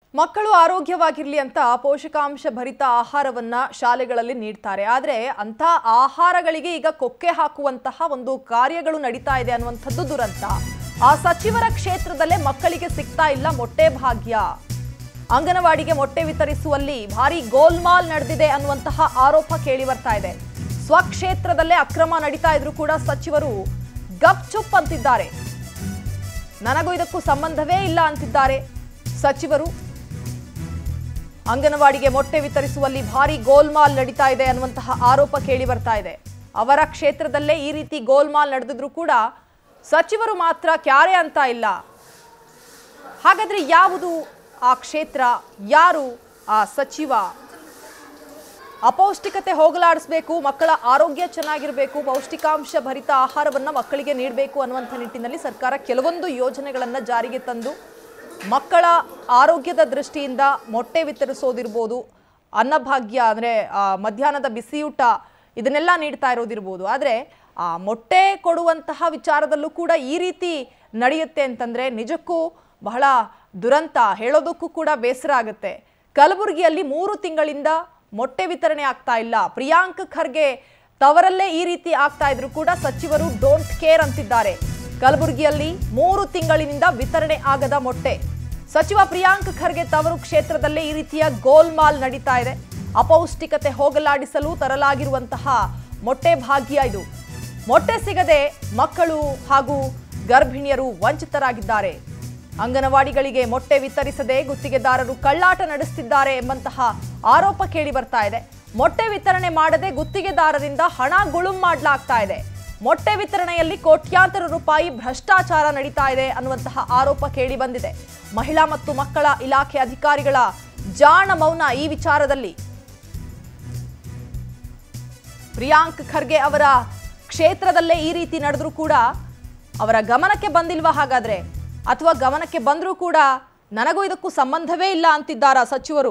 ಮಕ್ಕಳು ಆರೋಗ್ಯವಾಗಿರ್ಲಿ ಅಂತ ಪೋಷಕಾಂಶ ಭರಿತ ಆಹಾರವನ್ನ ಶಾಲೆಗಳಲ್ಲಿ ನೀಡ್ತಾರೆ ಆದರೆ ಅಂಥ ಆಹಾರಗಳಿಗೆ ಈಗ ಕೊಕ್ಕೆ ಹಾಕುವಂತಹ ಒಂದು ಕಾರ್ಯಗಳು ನಡೀತಾ ಇದೆ ಅನ್ನುವಂಥದ್ದು ದುರಂತ ಆ ಸಚಿವರ ಕ್ಷೇತ್ರದಲ್ಲೇ ಮಕ್ಕಳಿಗೆ ಸಿಗ್ತಾ ಇಲ್ಲ ಮೊಟ್ಟೆ ಭಾಗ್ಯ ಅಂಗನವಾಡಿಗೆ ಮೊಟ್ಟೆ ವಿತರಿಸುವಲ್ಲಿ ಭಾರಿ ಗೋಲ್ಮಾಲ್ ನಡೆದಿದೆ ಅನ್ನುವಂತಹ ಆರೋಪ ಕೇಳಿ ಬರ್ತಾ ಇದೆ ಸ್ವಕ್ಷೇತ್ರದಲ್ಲೇ ಅಕ್ರಮ ನಡೀತಾ ಇದ್ರು ಕೂಡ ಸಚಿವರು ಗಪ್ಚುಪ್ ಅಂತಿದ್ದಾರೆ ನನಗೂ ಇದಕ್ಕೂ ಸಂಬಂಧವೇ ಇಲ್ಲ ಅಂತಿದ್ದಾರೆ ಸಚಿವರು ಅಂಗನವಾಡಿಗೆ ಮೊಟ್ಟೆ ವಿತರಿಸುವಲ್ಲಿ ಭಾರಿ ಗೋಲ್ಮಾಲ್ ನಡೀತಾ ಇದೆ ಅನ್ನುವಂತಹ ಆರೋಪ ಕೇಳಿ ಬರ್ತಾ ಇದೆ ಅವರ ಕ್ಷೇತ್ರದಲ್ಲೇ ಈ ರೀತಿ ಗೋಲ್ಮಾಲ್ ನಡೆದಿದ್ರು ಕೂಡ ಸಚಿವರು ಮಾತ್ರ ಕ್ಯಾರೆ ಅಂತ ಇಲ್ಲ ಹಾಗಾದ್ರೆ ಯಾವುದು ಆ ಕ್ಷೇತ್ರ ಯಾರು ಆ ಸಚಿವ ಅಪೌಷ್ಟಿಕತೆ ಹೋಗಲಾಡಿಸಬೇಕು ಮಕ್ಕಳ ಆರೋಗ್ಯ ಚೆನ್ನಾಗಿರಬೇಕು ಪೌಷ್ಟಿಕಾಂಶ ಭರಿತ ಆಹಾರವನ್ನ ಮಕ್ಕಳಿಗೆ ನೀಡಬೇಕು ಅನ್ನುವಂಥ ನಿಟ್ಟಿನಲ್ಲಿ ಸರ್ಕಾರ ಕೆಲವೊಂದು ಯೋಜನೆಗಳನ್ನು ಜಾರಿಗೆ ತಂದು ಮಕ್ಕಳ ಆರೋಗ್ಯದ ದೃಷ್ಟಿಯಿಂದ ಮೊಟ್ಟೆ ವಿತರಿಸೋದಿರ್ಬೋದು ಅನ್ನಭಾಗ್ಯ ಅಂದರೆ ಮಧ್ಯಾಹ್ನದ ಬಿಸಿಯೂಟ ಇದನ್ನೆಲ್ಲ ನೀಡ್ತಾ ಇರೋದಿರ್ಬೋದು ಆದರೆ ಆ ಮೊಟ್ಟೆ ಕೊಡುವಂತಹ ವಿಚಾರದಲ್ಲೂ ಕೂಡ ಈ ರೀತಿ ನಡೆಯುತ್ತೆ ಅಂತಂದರೆ ನಿಜಕ್ಕೂ ಬಹಳ ದುರಂತ ಹೇಳೋದಕ್ಕೂ ಕೂಡ ಬೇಸರ ಆಗುತ್ತೆ ಕಲಬುರಗಿಯಲ್ಲಿ ಮೂರು ತಿಂಗಳಿಂದ ಮೊಟ್ಟೆ ವಿತರಣೆ ಆಗ್ತಾ ಇಲ್ಲ ಪ್ರಿಯಾಂಕ್ ಖರ್ಗೆ ತವರಲ್ಲೇ ಈ ರೀತಿ ಆಗ್ತಾ ಇದ್ರು ಕೂಡ ಸಚಿವರು ಡೋಂಟ್ ಕೇರ್ ಅಂತಿದ್ದಾರೆ ಕಲಬುರಗಿಯಲ್ಲಿ ಮೂರು ತಿಂಗಳಿನಿಂದ ವಿತರಣೆ ಆಗದ ಮೊಟ್ಟೆ ಸಚಿವ ಪ್ರಿಯಾಂಕ್ ಖರ್ಗೆ ತವರು ಕ್ಷೇತ್ರದಲ್ಲೇ ಈ ರೀತಿಯ ಗೋಲ್ಮಾಲ್ ನಡೀತಾ ಇದೆ ಅಪೌಷ್ಟಿಕತೆ ಹೋಗಲಾಡಿಸಲು ತರಲಾಗಿರುವಂತಹ ಮೊಟ್ಟೆ ಭಾಗ್ಯ ಇದು ಮೊಟ್ಟೆ ಸಿಗದೆ ಮಕ್ಕಳು ಹಾಗೂ ಗರ್ಭಿಣಿಯರು ವಂಚಿತರಾಗಿದ್ದಾರೆ ಅಂಗನವಾಡಿಗಳಿಗೆ ಮೊಟ್ಟೆ ವಿತರಿಸದೆ ಗುತ್ತಿಗೆದಾರರು ಕಳ್ಳಾಟ ನಡೆಸುತ್ತಿದ್ದಾರೆ ಎಂಬಂತಹ ಆರೋಪ ಕೇಳಿ ಬರ್ತಾ ಇದೆ ಮೊಟ್ಟೆ ವಿತರಣೆ ಮಾಡದೆ ಗುತ್ತಿಗೆದಾರರಿಂದ ಹಣ ಗುಳುಂ ಮಾಡಲಾಗ್ತಾ ಇದೆ ಮೊಟ್ಟೆ ವಿತರಣೆಯಲ್ಲಿ ಕೋಟ್ಯಾಂತರ ರೂಪಾಯಿ ಭ್ರಷ್ಟಾಚಾರ ನಡೀತಾ ಇದೆ ಅನ್ನುವಂತಹ ಆರೋಪ ಕೇಳಿ ಬಂದಿದೆ ಮಹಿಳಾ ಮತ್ತು ಮಕ್ಕಳ ಇಲಾಖೆ ಅಧಿಕಾರಿಗಳ ಜಾಣ ಮೌನ ಈ ವಿಚಾರದಲ್ಲಿ ಪ್ರಿಯಾಂಕ್ ಖರ್ಗೆ ಅವರ ಕ್ಷೇತ್ರದಲ್ಲೇ ಈ ರೀತಿ ನಡೆದ್ರೂ ಕೂಡ ಅವರ ಗಮನಕ್ಕೆ ಬಂದಿಲ್ವಾ ಹಾಗಾದ್ರೆ ಅಥವಾ ಗಮನಕ್ಕೆ ಬಂದರೂ ಕೂಡ ನನಗೂ ಇದಕ್ಕೂ ಸಂಬಂಧವೇ ಇಲ್ಲ ಅಂತಿದ್ದಾರಾ ಸಚಿವರು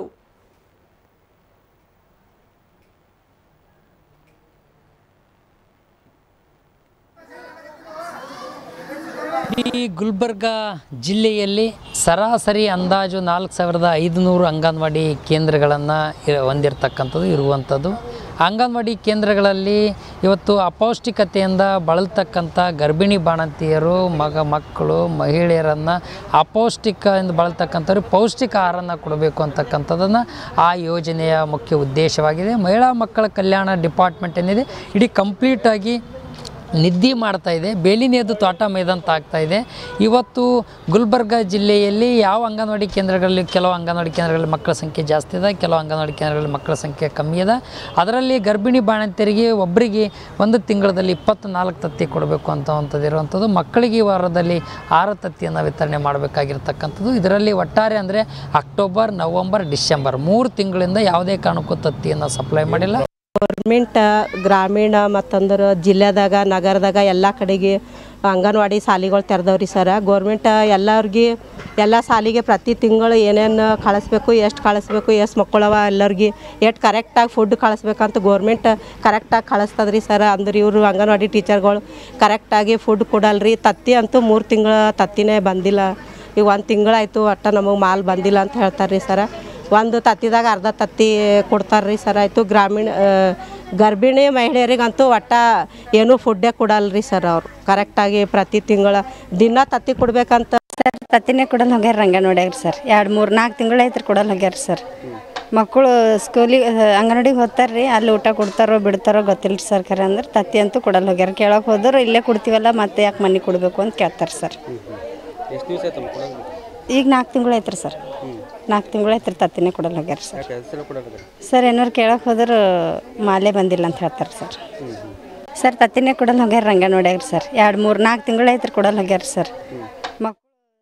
ಈ ಗುಲ್ಬರ್ಗ ಜಿಲ್ಲೆಯಲ್ಲಿ ಸರಾಸರಿ ಅಂದಾಜು ನಾಲ್ಕು ಸಾವಿರದ ಐದುನೂರು ಅಂಗನವಾಡಿ ಕೇಂದ್ರಗಳನ್ನು ಹೊಂದಿರತಕ್ಕಂಥದ್ದು ಇರುವಂಥದ್ದು ಅಂಗನವಾಡಿ ಕೇಂದ್ರಗಳಲ್ಲಿ ಇವತ್ತು ಅಪೌಷ್ಟಿಕತೆಯಿಂದ ಬಳಲ್ತಕ್ಕಂಥ ಗರ್ಭಿಣಿ ಬಾಣಂತಿಯರು ಮಗ ಮಕ್ಕಳು ಮಹಿಳೆಯರನ್ನು ಅಪೌಷ್ಟಿಕದಿಂದ ಬಳಲ್ತಕ್ಕಂಥವ್ರು ಪೌಷ್ಟಿಕ ಆಹಾರನ ಕೊಡಬೇಕು ಅಂತಕ್ಕಂಥದ್ದನ್ನು ಆ ಯೋಜನೆಯ ಮುಖ್ಯ ಉದ್ದೇಶವಾಗಿದೆ ಮಹಿಳಾ ಮಕ್ಕಳ ಕಲ್ಯಾಣ ಡಿಪಾರ್ಟ್ಮೆಂಟ್ ಏನಿದೆ ಇಡೀ ಕಂಪ್ಲೀಟಾಗಿ ನಿದ್ದೆ ಮಾಡ್ತಾ ಇದೆ ಬೇಲಿನೇದು ತೋಟ ಮೈದಂತ ಆಗ್ತಾ ಇದೆ ಇವತ್ತು ಗುಲ್ಬರ್ಗ ಜಿಲ್ಲೆಯಲ್ಲಿ ಯಾವ ಅಂಗನವಾಡಿ ಕೇಂದ್ರಗಳಲ್ಲಿ ಕೆಲವು ಅಂಗನವಾಡಿ ಕೇಂದ್ರಗಳಲ್ಲಿ ಮಕ್ಕಳ ಸಂಖ್ಯೆ ಜಾಸ್ತಿ ಇದೆ ಕೆಲವು ಅಂಗನವಾಡಿ ಕೇಂದ್ರಗಳಲ್ಲಿ ಮಕ್ಕಳ ಸಂಖ್ಯೆ ಕಮ್ಮಿ ಇದೆ ಅದರಲ್ಲಿ ಗರ್ಭಿಣಿ ಬಾಣಂತಿಯರಿಗೆ ಒಬ್ಬರಿಗೆ ಒಂದು ತಿಂಗಳಲ್ಲಿ ಇಪ್ಪತ್ತ್ನಾಲ್ಕು ತತ್ತಿ ಕೊಡಬೇಕು ಅಂತವಂಥದ್ದು ಇರುವಂಥದ್ದು ಮಕ್ಕಳಿಗೆ ಈ ವಾರದಲ್ಲಿ ಆರು ತತ್ತಿಯನ್ನು ವಿತರಣೆ ಮಾಡಬೇಕಾಗಿರ್ತಕ್ಕಂಥದ್ದು ಇದರಲ್ಲಿ ಒಟ್ಟಾರೆ ಅಂದರೆ ಅಕ್ಟೋಬರ್ ನವಂಬರ್ ಡಿಸೆಂಬರ್ ಮೂರು ತಿಂಗಳಿಂದ ಯಾವುದೇ ಕಾರಣಕ್ಕೂ ತತ್ತಿಯನ್ನು ಸಪ್ಲೈ ಮಾಡಿಲ್ಲ ಗೌರ್ಮೆಂಟ್ ಗ್ರಾಮೀಣ ಮತ್ತಂದ್ರೆ ಜಿಲ್ಲೆದಾಗ ನಗರದಾಗ ಎಲ್ಲ ಕಡೆಗೆ ಅಂಗನವಾಡಿ ಶಾಲಿಗಳು ತೆರೆದವ್ರಿ ಸರ ಗೋರ್ಮೆಂಟ್ ಎಲ್ಲರಿಗೆ ಎಲ್ಲ ಶಾಲಿಗೆ ಪ್ರತಿ ತಿಂಗಳು ಏನೇನು ಕಳಿಸ್ಬೇಕು ಎಷ್ಟು ಕಳಿಸ್ಬೇಕು ಎಷ್ಟು ಮಕ್ಕಳವ ಎಲ್ಲರಿಗೆ ಎಷ್ಟು ಕರೆಕ್ಟಾಗಿ ಫುಡ್ ಕಳಿಸ್ಬೇಕಂತ ಗೋರ್ಮೆಂಟ್ ಕರೆಕ್ಟಾಗಿ ಕಳಿಸ್ತದ್ರಿ ಸರ್ ಅಂದ್ರೆ ಇವರು ಅಂಗನವಾಡಿ ಟೀಚರ್ಗಳು ಕರೆಕ್ಟಾಗಿ ಫುಡ್ ಕೊಡಲ್ರಿ ತತ್ತಿ ಅಂತೂ ಮೂರು ತಿಂಗಳ ತತ್ತಿನೇ ಬಂದಿಲ್ಲ ಈಗ ಒಂದು ತಿಂಗಳಾಯ್ತು ಒಟ್ಟು ನಮಗೆ ಮಾಲ್ ಬಂದಿಲ್ಲ ಅಂತ ಹೇಳ್ತಾರೆ ರೀ ಸರ ಒಂದು ತತ್ತಿದಾಗ ಅರ್ಧ ತತ್ತಿ ಕೊಡ್ತಾರೆ ರೀ ಸರ್ ಆಯಿತು ಗ್ರಾಮೀಣ ಆ, ಗರ್ಭಿಣಿ ಮಹಿಳೆಯರಿಗಂತೂ ಒಟ್ಟ ಏನೂ ಫುಡ್ಡೇ ಕೊಡಲ್ರಿ ಸರ್ ಅವರು ಕರೆಕ್ಟಾಗಿ ಪ್ರತಿ ತಿಂಗಳ ದಿನ ತತ್ತಿ ಕೊಡ್ಬೇಕಂತ ಸರ್ ತತ್ತಿನೇ ಕೊಡಲ್ಲ ಹೋಗ್ಯಾರ ಅಂಗನವಾಡಿಯಾಗ ಸರ್ ಎರಡು ಮೂರು ನಾಲ್ಕು ತಿಂಗಳು ಐತ್ರಿ ಕೊಡಲ್ಲ ಹೋಗ್ಯಾರ ಸರ್ ಮಕ್ಕಳು ಸ್ಕೂಲಿಗೆ ಅಂಗನವಾಡಿಗೆ ಹೋಗ್ತಾರೆ ರೀ ಅಲ್ಲಿ ಊಟ ಕೊಡ್ತಾರೋ ಬಿಡ್ತಾರೋ ಗೊತ್ತಿಲ್ಲ ಸರ್ ಖರೆ ಅಂದ್ರೆ ತತ್ತಿ ಅಂತೂ ಕೊಡಲ್ಲ ಹೋಗ್ಯಾರ ಕೇಳಕ್ಕೆ ಹೋದ್ರೆ ಇಲ್ಲೇ ಕೊಡ್ತೀವಲ್ಲ ಮತ್ತೆ ಯಾಕೆ ಮನೆ ಕೊಡಬೇಕು ಅಂತ ಕೇಳ್ತಾರೆ ಸರ್ ಎಷ್ಟು ದಿವಸ ಆಯ್ತಮ್ಮ ಕೊಡೋದು ಈಗ ನಾಲ್ಕು ತಿಂಗಳು ಐತ್ರಿ ಸರ್ ನಾಲ್ಕು ತಿಂಗಳು ಐತ್ರಿ ತತ್ತಿನೇ ಕೊಡಲ್ಲ ಹೋಗ್ಯಾರ ಸರ್ ಯಾಕೆ ಹೆಸರು ಕೊಡೋದು ಸರ್ ಏನಾರು ಕೇಳಕ್ಕೆ ಹೋದ್ರೆ ಮಾಲೆ ಬಂದಿಲ್ಲ ಅಂತ ಹೇಳ್ತಾರೆ ಸರ್ ಸರ್ ತತ್ತಿನೇ ಕೊಡಲ್ಲ ಹೋಗ್ಯಾರ ಅಂಗನವಾಡಿಯಾಗ ಸರ್ ಎರಡು ಮೂರು ನಾಲ್ಕು ತಿಂಗಳು ಐತ್ರಿ ಕೊಡಲ್ಲ ಹೋಗ್ಯಾರ ಸರ್ ಮಕ್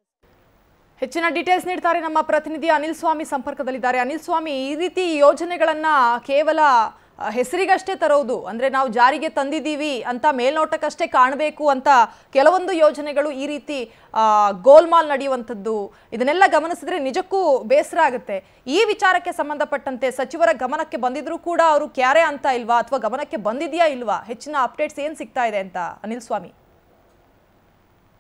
ಹೆಚ್ಚಿನ ಡೀಟೇಲ್ಸ್ ನೀಡ್ತಾರೆ ನಮ್ಮ ಪ್ರತಿನಿಧಿ ಅನಿಲ್ ಸ್ವಾಮಿ ಸಂಪರ್ಕದಲ್ಲಿದ್ದಾರೆ ಅನಿಲ್ ಸ್ವಾಮಿ ಈ ರೀತಿ ಯೋಜನೆಗಳನ್ನ ಕೇವಲ ಆ, ಹೆಸರಿಗಷ್ಟೇ ತರೋದು ಅಂದ್ರೆ ನಾವು ಜಾರಿಗೆ ತಂದಿದ್ದೀವಿ ಅಂತ ಮೇಲ್ನೋಟಕ್ಕಷ್ಟೇ ಕಾಣಬೇಕು ಅಂತ ಕೆಲವೊಂದು ಯೋಜನೆಗಳು ಈ ರೀತಿ ಆ, ಗೋಲ್ಮಾಲ್ ನಡೆಯುವಂಥದ್ದು ಇದನ್ನೆಲ್ಲ ಗಮನಿಸಿದ್ರೆ ನಿಜಕ್ಕೂ ಬೇಸರ ಆಗುತ್ತೆ ಈ ವಿಚಾರಕ್ಕೆ ಸಂಬಂಧಪಟ್ಟಂತೆ ಸಚಿವರ ಗಮನಕ್ಕೆ ಬಂದಿದ್ರೂ ಕೂಡ ಅವರು ಕ್ಯಾರೆ ಅಂತ ಇಲ್ವಾ ಅಥವಾ ಗಮನಕ್ಕೆ ಬಂದಿದೆಯಾ ಇಲ್ವಾ ಹೆಚ್ಚಿನ ಅಪ್ಡೇಟ್ಸ್ ಏನು ಸಿಗ್ತಾ ಇದೆ ಅಂತ ಅನಿಲ್ ಸ್ವಾಮಿ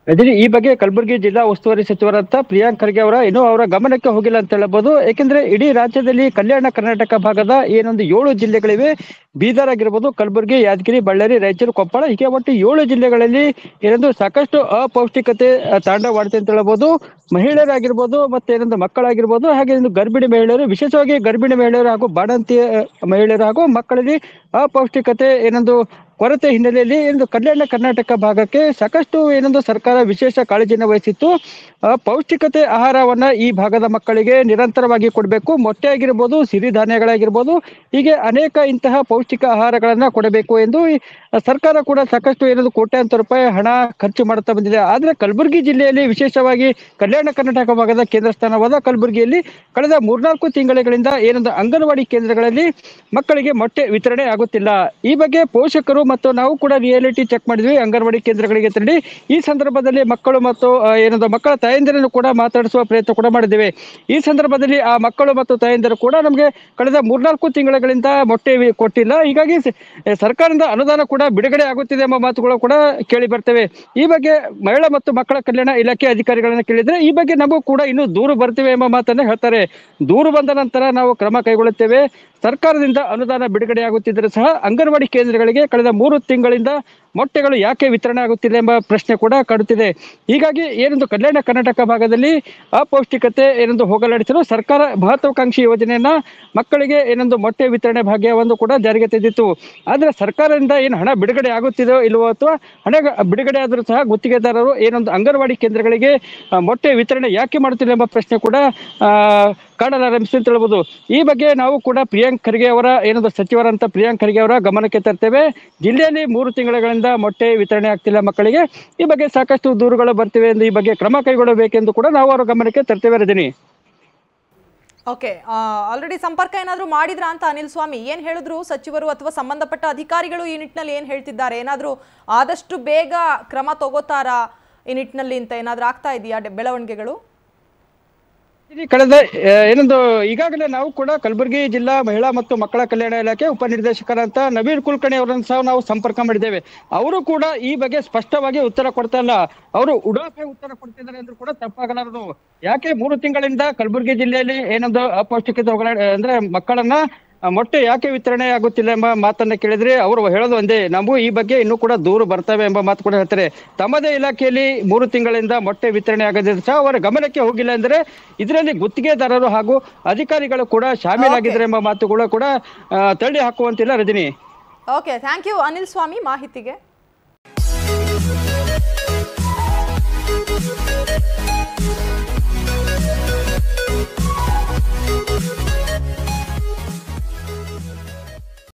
ರಜನಿ ಈ ಬಗ್ಗೆ ಕಲಬುರಗಿ ಜಿಲ್ಲಾ ಉಸ್ತುವಾರಿ ಸಚಿವರಂತ ಪ್ರಿಯಾಂಕ್ ಖರ್ಗೆ ಅವರ ಇನ್ನೂ ಅವರ ಗಮನಕ್ಕೆ ಹೋಗಿಲ್ಲ ಅಂತ ಹೇಳಬಹುದು ಯಾಕೆಂದ್ರೆ ಇಡೀ ರಾಜ್ಯದಲ್ಲಿ ಕಲ್ಯಾಣ ಕರ್ನಾಟಕ ಭಾಗದ ಏನೊಂದು ಏಳು ಜಿಲ್ಲೆಗಳಿವೆ ಬೀದರ್ ಆಗಿರ್ಬೋದು ಕಲಬುರಗಿ ಯಾದಗಿರಿ ಬಳ್ಳಾರಿ ರಾಯಚೂರು ಕೊಪ್ಪಳ ಹೀಗೆ ಒಟ್ಟು ಏಳು ಜಿಲ್ಲೆಗಳಲ್ಲಿ ಏನೊಂದು ಸಾಕಷ್ಟು ಅಪೌಷ್ಟಿಕತೆ ಆ, ತಾಂಡವಾಡುತ್ತೆ ಅಂತ ಹೇಳ್ಬೋದು ಮಹಿಳೆಯರಾಗಿರ್ಬೋದು ಮತ್ತೆ ಏನೊಂದು ಮಕ್ಕಳಾಗಿರ್ಬೋದು ಹಾಗೆ ಒಂದು ಗರ್ಭಿಣಿ ಮಹಿಳೆಯರು ವಿಶೇಷವಾಗಿ ಗರ್ಭಿಣಿ ಮಹಿಳೆಯರು ಹಾಗೂ ಬಾಣಂತಿ ಆ, ಮಹಿಳೆಯರು ಹಾಗೂ ಮಕ್ಕಳಲ್ಲಿ ಅಪೌಷ್ಟಿಕತೆ ಏನೊಂದು ಕೊರತೆ ಹಿನ್ನೆಲೆಯಲ್ಲಿ ಒಂದು ಕಲ್ಯಾಣ ಕರ್ನಾಟಕ ಭಾಗಕ್ಕೆ ಸಾಕಷ್ಟು ಏನೊಂದು ಸರ್ಕಾರ ವಿಶೇಷ ಕಾಳಜಿಯನ್ನು ವಹಿಸಿತ್ತು ಆ, ಪೌಷ್ಟಿಕತೆ ಆಹಾರವನ್ನ ಈ ಭಾಗದ ಮಕ್ಕಳಿಗೆ ನಿರಂತರವಾಗಿ ಕೊಡಬೇಕು ಮೊಟ್ಟೆ ಆಗಿರ್ಬೋದು ಸಿರಿಧಾನ್ಯಗಳಾಗಿರ್ಬೋದು ಹೀಗೆ ಅನೇಕ ಇಂತಹ ಪೌಷ್ಟಿಕ ಆಹಾರಗಳನ್ನ ಕೊಡಬೇಕು ಎಂದು ಈ ಸರ್ಕಾರ ಕೂಡ ಸಾಕಷ್ಟು ಏನೊಂದು ಕೋಟ್ಯಾಂತರ ರೂಪಾಯಿ ಹಣ ಖರ್ಚು ಮಾಡುತ್ತಾ ಬಂದಿದೆ ಆದ್ರೆ ಕಲಬುರಗಿ ಜಿಲ್ಲೆಯಲ್ಲಿ ವಿಶೇಷವಾಗಿ ಕಲ್ಯಾಣ ಕರ್ನಾಟಕ ಭಾಗದ ಕೇಂದ್ರ ಸ್ಥಾನವಾದ ಕಲಬುರಗಿಯಲ್ಲಿ ಕಳೆದ ಮೂರ್ನಾಲ್ಕು ತಿಂಗಳುಗಳಿಂದ ಏನೊಂದು ಅಂಗನವಾಡಿ ಕೇಂದ್ರಗಳಲ್ಲಿ ಮಕ್ಕಳಿಗೆ ಮೊಟ್ಟೆ ವಿತರಣೆ ಆಗುತ್ತಿಲ್ಲ ಈ ಬಗ್ಗೆ ಪೋಷಕರು ಮತ್ತು ನಾವು ಕೂಡ ರಿಯಾಲಿಟಿ ಚೆಕ್ ಮಾಡಿದ್ವಿ ಅಂಗನವಾಡಿ ಕೇಂದ್ರಗಳಿಗೆ ತೆರಳಿ ಈ ಸಂದರ್ಭದಲ್ಲಿ ಮಕ್ಕಳು ಮತ್ತು ಆ, ಏನೊಂದು ಮಕ್ಕಳ ತಾಯಂದಿರನ್ನು ಕೂಡ ಮಾತಾಡಿಸುವ ಪ್ರಯತ್ನ ಕೂಡ ಮಾಡಿದ್ದೇವೆ ಈ ಸಂದರ್ಭದಲ್ಲಿ ಆ ಮಕ್ಕಳು ಮತ್ತು ತಾಯಂದಿರು ಕೂಡ ನಮಗೆ ಕಳೆದ ಮೂರ್ನಾಲ್ಕು ತಿಂಗಳುಗಳಿಂದ ಮೊಟ್ಟೆ ವಿ- ಕೊಟ್ಟಿಲ್ಲ ಹೀಗಾಗಿ ಸ- ಸರ್ಕಾರದಿಂದ ಅನುದಾನ ಕೂಡ ಬಿಡುಗಡೆ ಆಗುತ್ತಿದೆ ಎಂಬ ಮಾತುಗಳು ಕೂಡ ಕೇಳಿ ಬರ್ತವೆ ಈ ಬಗ್ಗೆ ಮಹಿಳಾ ಮತ್ತು ಮಕ್ಕಳ ಕಲ್ಯಾಣ ಇಲಾಖೆ ಅಧಿಕಾರಿಗಳನ್ನ ಕೇಳಿದ್ರೆ ಈ ಬಗ್ಗೆ ನಮಗೂ ಕೂಡ ಇನ್ನೂ ದೂರು ಬರ್ತಿವೆ ಎಂಬ ಮಾತನ್ನ ಹೇಳ್ತಾರೆ ದೂರು ಬಂದ ನಂತರ ನಾವು ಕ್ರಮ ಕೈಗೊಳ್ಳುತ್ತೇವೆ ಸರ್ಕಾರದಿಂದ ಅನುದಾನ ಬಿಡುಗಡೆ ಆಗುತ್ತಿದ್ದರೆ ಸಹ ಅಂಗನವಾಡಿ ಕೇಂದ್ರಗಳಿಗೆ ಕಳೆದ ಮೂರು ತಿಂಗಳಿಂದ ಮೊಟ್ಟೆಗಳು ಯಾಕೆ ವಿತರಣೆ ಆಗುತ್ತಿಲ್ಲ ಎಂಬ ಪ್ರಶ್ನೆ ಕೂಡ ಕಾಡುತ್ತಿದೆ ಹೀಗಾಗಿ ಏನೊಂದು ಕಲ್ಯಾಣ ಕರ್ನಾಟಕ ಭಾಗದಲ್ಲಿ ಅಪೌಷ್ಟಿಕತೆ ಏನೊಂದು ಹೋಗಲಾಡಿಸಲು ಸರ್ಕಾರ ಮಹತ್ವಾಕಾಂಕ್ಷಿ ಯೋಜನೆಯನ್ನ ಮಕ್ಕಳಿಗೆ ಏನೊಂದು ಮೊಟ್ಟೆ ವಿತರಣೆ ಭಾಗ್ಯವನ್ನು ಕೂಡ ಜಾರಿಗೆ ತಂದಿತ್ತು ಆದ್ರೆ ಸರ್ಕಾರದಿಂದ ಏನು ಹಣ ಬಿಡುಗಡೆ ಆಗುತ್ತಿದೆಯೋ ಇಲ್ವೋ ಅಥವಾ ಹಣ ಬಿಡುಗಡೆ ಆದರೂ ಸಹ ಗುತ್ತಿಗೆದಾರರು ಏನೊಂದು ಅಂಗನವಾಡಿ ಕೇಂದ್ರಗಳಿಗೆ ಆ, ಮೊಟ್ಟೆ ವಿತರಣೆ ಯಾಕೆ ಮಾಡುತ್ತಿಲ್ಲ ಎಂಬ ಪ್ರಶ್ನೆ ಕೂಡ ಆ, ಕಾಣಲಾರಂಭಿಸಿ ಅಂತ ಹೇಳ್ಬೋದು ಈ ಬಗ್ಗೆ ನಾವು ಕೂಡ ಪ್ರಿಯಾಂಕ್ ಖರ್ಗೆ ಅವರ ಏನೊಂದು ಸಚಿವರಂತ ಪ್ರಿಯಾಂಕ್ ಖರ್ಗೆ ಅವರ ಗಮನಕ್ಕೆ ತರ್ತೇವೆ ಜಿಲ್ಲೆಯಲ್ಲಿ ಮೂರು ತಿಂಗಳುಗಳಿಂದ ಮೊಟ್ಟೆ ವಿತರಣೆ ಆಗ್ತಿಲ್ಲ ಮಕ್ಕಳಿಗೆ ಈ ಬಗ್ಗೆ ಸಾಕಷ್ಟು ದೂರುಗಳು ಬರ್ತಿವೆ ಎಂದು ಈ ಬಗ್ಗೆ ಕ್ರಮ ಕೈಗೊಳ್ಳಬೇಕೆಂದು ಕೂಡ ನಾವು ಅವರ ಗಮನಕ್ಕೆ ತರ್ತೇವೆ ರಜನಿ ಓಕೆ ಆಲ್ರೆಡಿ ಸಂಪರ್ಕ ಏನಾದರೂ ಮಾಡಿದ್ರಾ ಅಂತ ಅನಿಲ್ ಸ್ವಾಮಿ ಏನು ಹೇಳಿದ್ರು ಸಚಿವರು ಅಥವಾ ಸಂಬಂಧಪಟ್ಟ ಅಧಿಕಾರಿಗಳು ಈ ನಿಟ್ಟಿನಲ್ಲಿ ಏನು ಹೇಳ್ತಿದ್ದಾರೆ ಏನಾದರೂ ಆದಷ್ಟು ಬೇಗ ಕ್ರಮ ತಗೋತಾರಾ ಈ ನಿಟ್ಟಿನಲ್ಲಿ ಅಂತ ಏನಾದರೂ ಆಗ್ತಾ ಇದೆಯಾ ಡೆ- ಬೆಳವಣಿಗೆಗಳು ಇಲ್ಲಿ ಕಳೆದ ಆ, ಏನೊಂದು ಈಗಾಗಲೇ ನಾವು ಕೂಡ ಕಲಬುರಗಿ ಜಿಲ್ಲಾ ಮಹಿಳಾ ಮತ್ತು ಮಕ್ಕಳ ಕಲ್ಯಾಣ ಇಲಾಖೆ ಉಪನಿರ್ದೇಶಕರಂತ ನವೀನ್ ಕುಲಕರ್ಣಿ ಅವರನ್ನು ಸಹ ನಾವು ಸಂಪರ್ಕ ಮಾಡಿದ್ದೇವೆ ಅವರು ಕೂಡ ಈ ಬಗ್ಗೆ ಸ್ಪಷ್ಟವಾಗಿ ಉತ್ತರ ಕೊಡ್ತಾ ಇಲ್ಲ ಅವರು ಉಡಾಫೆ ಉತ್ತರ ಕೊಡ್ತಿದ್ದಾರೆ ಅಂದ್ರೂ ಕೂಡ ತಪ್ಪಾಗಲಾರದು ಯಾಕೆ ಮೂರು ತಿಂಗಳಿಂದ ಕಲಬುರಗಿ ಜಿಲ್ಲೆಯಲ್ಲಿ ಏನೊಂದು ಅಪೌಷ್ಟಿಕತೆ ಹೋಗಲ ಅಂದ್ರೆ ಮಕ್ಕಳನ್ನ ಆ, ಮೊಟ್ಟೆ ಯಾಕೆ ವಿತರಣೆ ಆಗುತ್ತಿಲ್ಲ ಎಂಬ ಮಾತನ್ನ ಕೇಳಿದ್ರೆ ಅವರು ಹೇಳೋದು ಒಂದೇ ನಮಗೂ ಈ ಬಗ್ಗೆ ಇನ್ನೂ ಕೂಡ ದೂರು ಬರ್ತವೆ ಎಂಬ ಮಾತು ಕೂಡ ಹೇಳ್ತಾರೆ ತಮ್ಮದೇ ಇಲಾಖೆಯಲ್ಲಿ ಮೂರು ತಿಂಗಳಿಂದ ಮೊಟ್ಟೆ ವಿತರಣೆ ಆಗದಿದ್ರು ಸಹ ಅವರ ಗಮನಕ್ಕೆ ಹೋಗಿಲ್ಲ ಅಂದ್ರೆ ಇದರಲ್ಲಿ ಗುತ್ತಿಗೆದಾರರು ಹಾಗೂ ಅಧಿಕಾರಿಗಳು ಕೂಡ ಶಾಮೀಲಾಗಿದ್ದಾರೆ ಎಂಬ ಮಾತುಗಳು ಕೂಡ ಆ, ತಳ್ಳಿ ಹಾಕುವಂತಿಲ್ಲ Rajani okay thank you Anil Swamy ಮಾಹಿತಿಗೆ